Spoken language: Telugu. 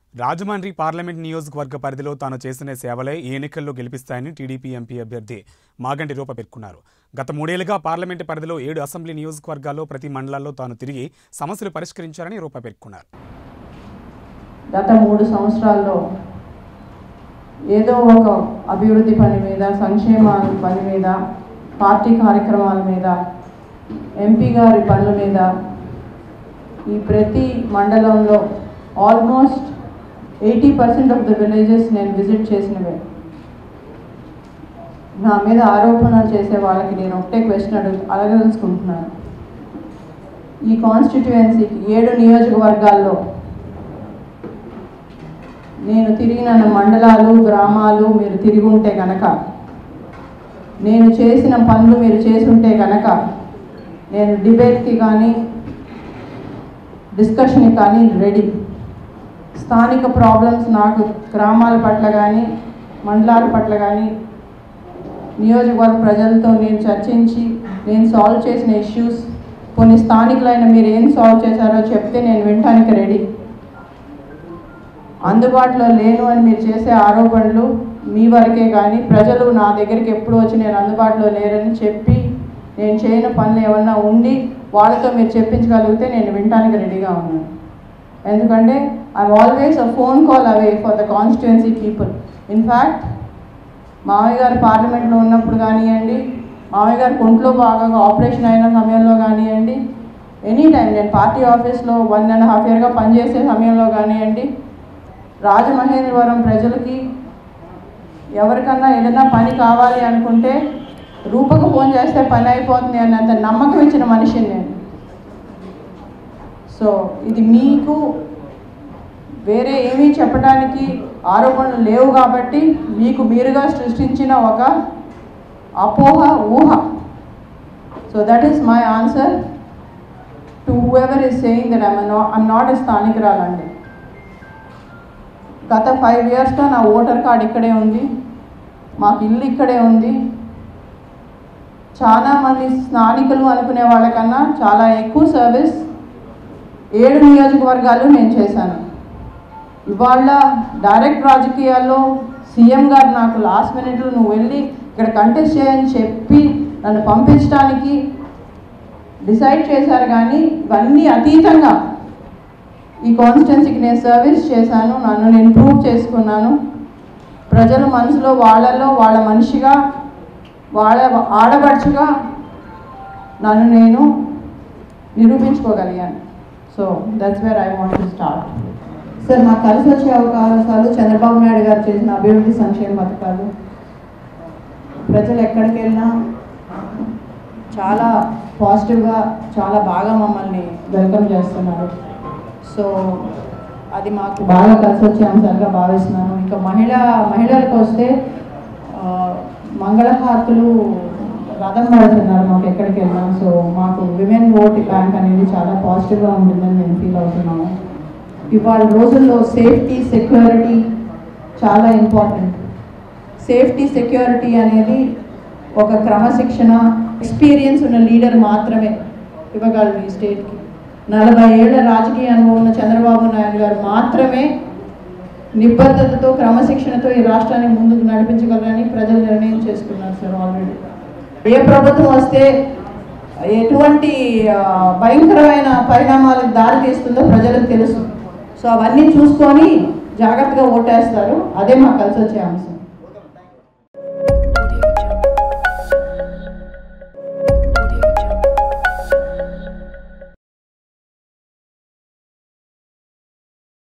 రాజమండ్రి పార్లమెంట్ నియోజకవర్గ పరిధిలో తాను చేసిన సేవలే ఈ ఎన్నికల్లో గెలిపిస్తాయని టీడీపీ ఎంపీ అభ్యర్థి మాగంటి రూప పేర్కొన్నారు గత మూడేళ్లుగా పార్లమెంటు పరిధిలో ఏడు అసెంబ్లీ నియోజకవర్గాల్లో ప్రతి మండలాల్లో తాను తిరిగి సమస్యలు పరిష్కరించారని రూప పేర్కొన్నారు గత మూడు సంవత్సరాల్లో ఏదో ఒక అభివృద్ధి పని మీద సంక్షేమ పని మీద పార్టీ కార్యక్రమాల మీద ఎంపీ గారి పనుల మీద ఈ ప్రతి మండలంలో almost eighty percent of the villages నేను విజిట్ చేసినవే నా మీద ఆరోపణలు చేసే వాళ్ళకి నేను ఒకటే క్వశ్చన్ అడుగు అడగదలుచుకుంటున్నాను ఈ కాన్స్టిట్యుయెన్సీకి ఏడు నియోజకవర్గాల్లో నేను తిరిగిన మండలాలు గ్రామాలు మీరు తిరిగి ఉంటే గనక నేను చేసిన పనులు మీరు చేసి ఉంటే గనక నేను డిబేట్కి కానీ డిస్కషన్కి కానీ రెడీ స్థానిక ప్రాబ్లమ్స్ నాకు గ్రామాల పట్ల కానీ మండలాల పట్ల కానీ నియోజకవర్గ ప్రజలతో నేను చర్చించి నేను సాల్వ్ చేసిన ఇష్యూస్ కొన్ని స్థానికులైన మీరు ఏం సాల్వ్ చేశారో చెప్తే నేను వినటానికి రెడీ అందుబాటులో లేను అని మీరు చేసే ఆరోపణలు మీ వరకే కానీ ప్రజలు నా దగ్గరికి ఎప్పుడు వచ్చి నేను అందుబాటులో లేరని చెప్పి నేను చేయని పనులు ఏమన్నా ఉండి వాళ్ళతో మీరు చెప్పించగలిగితే నేను వినటానికి రెడీగా ఉన్నాను ఎందుకంటే I'm always a phone call away for the constituency people in fact మామయ్య గారు పార్లమెంట్లో ఉన్నప్పుడు కానివ్వండి మామయ్య గారు ఒంట్లో బాగా ఆపరేషన్ అయిన సమయంలో కానివ్వండి ఎనీ టైం నేను పార్టీ ఆఫీస్లో వన్ అండ్ హాఫ్ ఇయర్గా పనిచేసే సమయంలో కానివ్వండి రాజమహేంద్రవరం ప్రజలకి ఎవరికన్నా ఏదైనా పని కావాలి అనుకుంటే రూపకు ఫోన్ చేస్తే పని అయిపోతుంది అన్నంత నమ్మకం ఇచ్చిన మనిషిని నేను సో ఇది మీకు వేరే ఏమీ చెప్పడానికి ఆరోపణలు లేవు కాబట్టి మీకు మీరుగా సృష్టించిన ఒక అపోహ ఊహ so that is my answer to ever is saying that I'm not I'm not a స్థానికురాలండి గత ఫైవ్ ఇయర్స్గా నా ఓటర్ కార్డ్ ఇక్కడే ఉంది మాకు ఇల్లు ఇక్కడే ఉంది చాలామంది స్థానికులు అనుకునే వాళ్ళకన్నా చాలా ఎక్కువ సర్వీస్ ఏడు నియోజకవర్గాలు నేను చేశాను ఇవాళ డైరెక్ట్ రాజకీయాల్లో సీఎం గారు నాకు లాస్ట్ మినిట్లో నువ్వు వెళ్ళి ఇక్కడ కంటెస్ట్ చేయని చెప్పి నన్ను పంపించడానికి డిసైడ్ చేశారు కానీ ఇవన్నీ అతీతంగా ఈ కాన్స్టిట్యున్సీకి నేను సర్వీస్ చేశాను నన్ను నేను ప్రూవ్ చేసుకున్నాను ప్రజల మనసులో వాళ్ళలో వాళ్ళ మనిషిగా వాళ్ళ ఆడబడుచుగా నన్ను నేను నిరూపించుకోగలిగాను so that's where I want to start sir నాకు కలిసి వచ్చే అవకాశాలు చంద్రబాబు నాయుడు గారు చేసిన అభివృద్ధి సంక్షేమ పథకాలు ప్రజలు ఎక్కడికి వెళ్ళినా చాలా పాజిటివ్గా చాలా బాగా మమ్మల్ని వెల్కమ్ చేస్తున్నారు సో అది మాకు బాగా కలిసి వచ్చే అంశాలుగా భావిస్తున్నాను ఇంకా మహిళ మహిళలకు వస్తే ఆ, మంగళహారతులు రథం పడుతున్నారు మాకు ఎక్కడికి వెళ్ళినా సో మాకు విమెన్ ఓట్ బ్యాంక్ అనేది చాలా పాజిటివ్గా ఉంటుందని నేను ఫీల్ అవుతున్నాను ఇవాళ రోజుల్లో సేఫ్టీ సెక్యూరిటీ చాలా ఇంపార్టెంట్ సేఫ్టీ సెక్యూరిటీ అనేది ఒక క్రమశిక్షణ ఎక్స్పీరియన్స్ ఉన్న లీడర్ మాత్రమే ఇవ్వగలరు ఈ స్టేట్కి నలభై ఏళ్ల రాజకీయ అనుభవం ఉన్న చంద్రబాబు నాయుడు గారు మాత్రమే నిబద్ధతతో క్రమశిక్షణతో ఈ రాష్ట్రాన్ని ముందుకు నడిపించగలరని ప్రజలు నిర్ణయం చేసుకున్నారు సార్ ఆల్రెడీ ఏ ప్రభుత్వం వస్తే ఎటువంటి ఆ, భయంకరమైన పరిణామాలకు దారి తీస్తుందో ప్రజలకు తెలుసు సో అవన్నీ చూసుకొని జాగ్రత్తగా ఓటేస్తారు అదే మాకు కలిసి వచ్చే అంశం